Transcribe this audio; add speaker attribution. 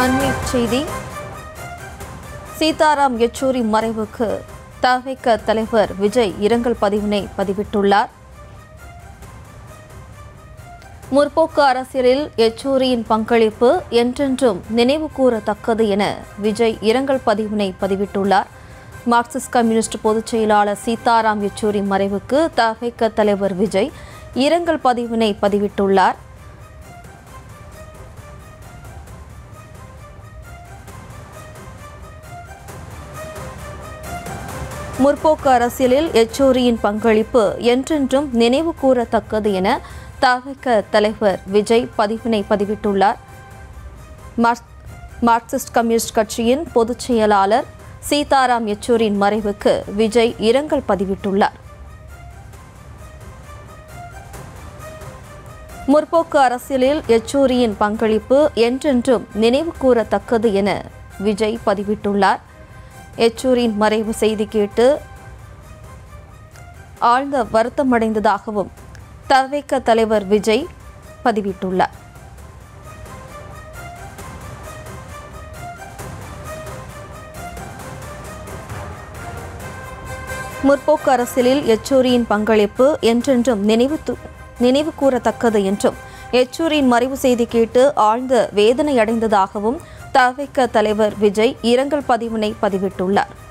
Speaker 1: அண்மைச் செய்தி சீதாராம் யெச்சூரி மறைவுக்கு தவிக தலைவர் விஜய் இரங்கல் பதிவினை பதிவிட்டுள்ளார் முற்போக்கு அரசியலில் யெச்சூரியின் பங்களிப்பு என்றென்றும் நினைவு கூறத்தக்கது என விஜய் இரங்கல் பதிவினை பதிவிட்டுள்ளார் மார்க்சிஸ்ட் கம்யூனிஸ்ட் பொதுச் செயலாளர் சீதாராம் யெச்சூரி மறைவுக்கு தவிக தலைவர் விஜய் இரங்கல் பதிவினை பதிவிட்டுள்ளார் முற்போக்கு அரசியலில் யெச்சூரியின் பங்களிப்பு என்றென்றும் நினைவு கூறத்தக்கது என தவிக தலைவர் விஜய் பதிவினை பதிவிட்டுள்ளார் மார்க்- மார்க்சிஸ்ட் கம்யூனிஸ்ட் கட்சியின் பொதுச் செயலாளர் சீதாராம் யெச்சூரியின் மறைவுக்கு விஜய் இரங்கல் பதிவிட்டுள்ளார் முற்போக்கு அரசியலில் யெச்சூரியின் பங்களிப்பு என்றென்றும் நினைவு கூறத்தக்கது என விஜய் பதிவிட்டுள்ளார் யெச்சூரியின் மறைவு செய்தி கேட்டு ஆழ்ந்த வருத்தமடைந்ததாகவும் தவிக தலைவர் விஜய் பதிவிட்டுள்ளார் முற்போக்கு அரசியலில் யெச்சூரியின் பங்களிப்பு என்றென்றும் நினைவு து- நினைவு கூறத்தக்கது என்றும் யெச்சூரியின் மறைவு செய்தி கேட்டு ஆழ்ந்த வேதனை அடைந்ததாகவும் தவிக தலைவர் விஜய் இரங்கல் பதிவினை பதிவிட்டுள்ளார்